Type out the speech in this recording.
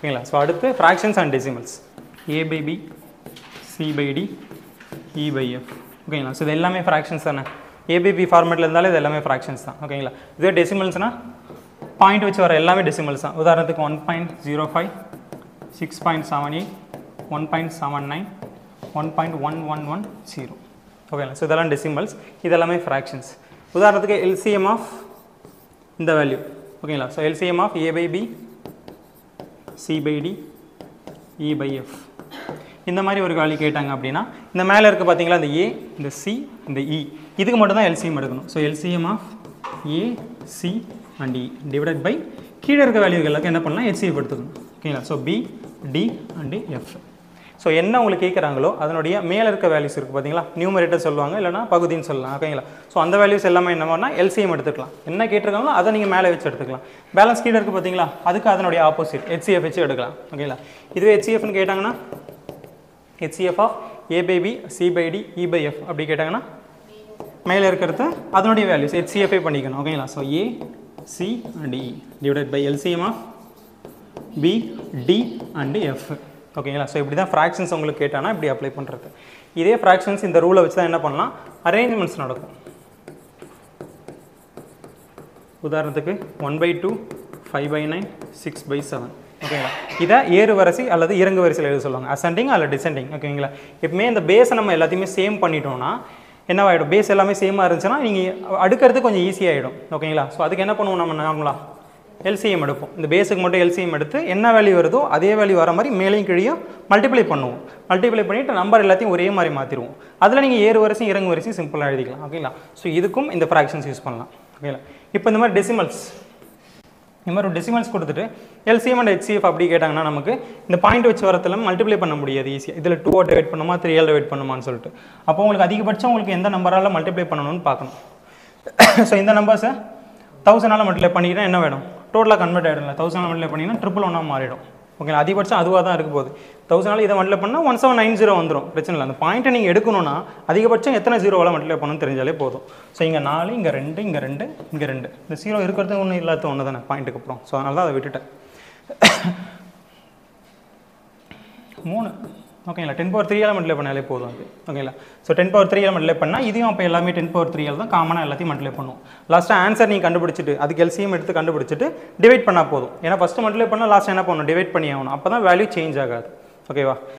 ஓகேங்களா ஸோ அடுத்து fractions and decimals A by B C by D E by F ஓகேங்களா so இது எல்லாமே ஃப்ராக்ஷன்ஸ் தானே ஏபிபி ஃபார்மேட்டில் இருந்தாலே இது எல்லாமே ஃப்ராக்ஷன்ஸ் தான் ஓகேங்களா இதே டெசிமல்ஸ்னால் பாயிண்ட் வச்சு வர எல்லாமே டெசிமல்ஸ் தான் உதாரணத்துக்கு one point zero five six point seven eight one point seven nine one point one one one zero ஓகேங்களா ஸோ இதெல்லாம் டெசிமல்ஸ் இதெல்லாமே ஃப்ராக்ஷன்ஸ் உதாரணத்துக்கு எல்சிஎம் ஆஃப் இந்த வேல்யூ ஓகேங்களா so LCM of A by B C by D E by F இந்த மாதிரி ஒரு value கேட்டாங்க அப்படின்னா இந்த மேலே இருக்க பார்த்தீங்களா இந்த ஏ இந்த சி இந்த இ இதுக்கு மட்டும் தான் எல்சிஎம் எடுக்கணும் so LCM of A C and E divided by கீழே இருக்க வேல்யூ எல்லாத்தையும் என்ன பண்ணலாம் ஹெச்சிஎஃப் எடுத்துக்கணும் ஓகேங்களா so B D and F so என்ன உங்களுக்கு கேட்குறாங்களோ அதனுடைய மேலே இருக்க வேல்யூஸ் இருக்குது பார்த்தீங்களா நியூமரேட்டர் சொல்லுவாங்க இல்லைனா பகுதின்னு சொல்லலாம் ஓகேங்களா ஸோ அந்த வேல்யூஸ் எல்லாமே என்ன பண்ணால் எல்சிஎம் எடுத்துக்கலாம் என்ன கேட்டிருக்காங்களோ அதை நீங்கள் மேலே வச்சு எடுத்துக்கலாம் பேலன்ஸ் கீழே இருக்குது பார்த்தீங்களா அதுக்கு அதனுடைய ஆப்போசிட் ஹெச்சிஎஃப் வச்சு எடுக்கலாம் ஓகேங்களா இதுவே ஹெச்சிஎஃப்னு கேட்டாங்கன்னா HCF of A by B C by D E by F அப்படி கேட்டாங்கன்னா மேலே இருக்கிறது அதனுடைய வேல்யூஸ் ஹெச்சிஎஃப்ஏ பண்ணிக்கணும் ஓகேங்களா so A C and E divided by LCM of B D and F ஓகேங்களா ஸோ இப்படி தான் ஃப்ராக்ஷன்ஸ் உங்களுக்கு கேட்டானா இப்படி அப்ளை பண்ணுறது இதே ஃப்ராக்ஷன்ஸ் இந்த ரூலை வச்சு தான் என்ன பண்ணலாம் அரேஞ்ச்மெண்ட்ஸ் நடக்கும் உதாரணத்துக்கு one by two five by nine six by seven ஓகேங்களா இதை ஏறு வரிசை அல்லது இறங்கு வரிசையில் எழுத சொல்லுவாங்க அசெண்டிங் அல்லது டிசெண்டிங் ஓகேங்களா எப்பவுமே இந்த பேஸை நம்ம எல்லாத்தையுமே சேம் பண்ணிட்டோம்னா என்னவாயிடும் பேஸ் எல்லாமே சேமாக இருந்துச்சுன்னா நீங்கள் அடுக்கிறது கொஞ்சம் ஈஸியாகிடும் ஓகேங்களா ஸோ அதுக்கு என்ன பண்ணுவோம் நம்ம நார்மலா எல்சிஎம் எடுப்போம் இந்த பேஸுக்கு மட்டும் எல்சிஎம் எடுத்து என்ன வேல்யூ வருதோ அதே வேல்யூ வர மாதிரி மேலேயும் கீழேயும் மல்டிப்ளை பண்ணுவோம் மல்டிப்ளை பண்ணிவிட்டு நம்பர் எல்லாத்தையும் ஒரே மாதிரி மாற்றிடுவோம் அதில் நீங்கள் ஏறு வரிசையும் இறங்கு வரிசையும் சிம்பிளாக எழுதிக்கலாம் ஓகேங்களா ஸோ இதுக்கும் இந்த ஃப்ராக்ஷன்ஸ் யூஸ் பண்ணலாம் ஓகேங்களா இப்போ இந்த மாதிரி டெசிமல்ஸ் இந்த மாதிரி ஒரு டெசிமல்ஸ் கொடுத்துட்டு எல்சிஎம் அண்ட் ஹெச்சிஎஃப் அப்படி கேட்டாங்கன்னா நமக்கு இந்த பாயிண்ட் வச்சு வரத்துல மல்டிப்ளை பண்ண முடியாது ஈஸியாக இதில் டூ டிவைட் பண்ணுமா த்ரீ ஆல் டிவைட் பண்ணுமான்னு சொல்லிட்டு அப்போ உங்களுக்கு அதிகபட்சம் உங்களுக்கு எந்த நம்பரால் மல்டிப்ளை பண்ணணும்னு பார்க்கணும் ஸோ இந்த நம்பர்ஸை தௌசண்டால் மல்டிப்ளை பண்ணிக்கிட்டா என்ன வேணும் டோட்டலாக கன்வெர்ட் ஆகிடும்ல தௌசண்ட் மல்டிப்ளை பண்ணிங்கன்னா ட்ரிபிள் ஒன்னாக மாறிடும் ஓகே அதிகபட்சம் அதுவாக தான் இருக்க போகுது தௌசண்டால் இதை மல்டிப்ளை பண்ணால் ஒன் செவன் நைன் ஜீரோ வந்துடும் பிரச்சனை இல்லை அந்த பாயிண்ட்டை நீங்கள் எடுக்கணும்னா அதிகபட்சம் எத்தனை ஜீரோவால் மல்டிப்ளை பண்ணணும்னு தெரிஞ்சாலே போதும் ஸோ இங்கே நாலு இங்கே ரெண்டு இங்கே ரெண்டு இங்கே ரெண்டு இந்த ஜீரோ இருக்கிறது ஒன்றும் இல்லாத ஒன்று தானே பாயிண்ட்டுக்கு அப்புறம் ஸோ அதனால தான் அதை விட்டுட்டேன் மூணு ஓகேங்களா டென் பவர் த்ரீயால் மல்டிப்ளை பண்ணாலே போதும் அது ஓகேங்களா ஸோ டென் பவர் த்ரீயால் மல்டிப்ளை பண்ணால் இதையும் அப்போ எல்லாமே டென் பவர் த்ரீயால் தான் காமனாக எல்லாத்தையும் மல்டிப்ளை பண்ணுவோம் லாஸ்ட்டாக ஆன்சர் நீங்கள் கண்டுபிடிச்சிட்டு அதுக்கு எல்சிஎம் எடுத்து கண்டுபிடிச்சிட்டு டிவைட் பண்ணால் போதும் ஏன்னா ஃபஸ்ட்டு மல்டிப்ளை பண்ணால் லாஸ்ட் என்ன பண்ணணும் டிவைட் பண்ணி ஆகணும் அப்போ தான் வேல்யூ சேஞ்ச் ஆகாது ஓகேவா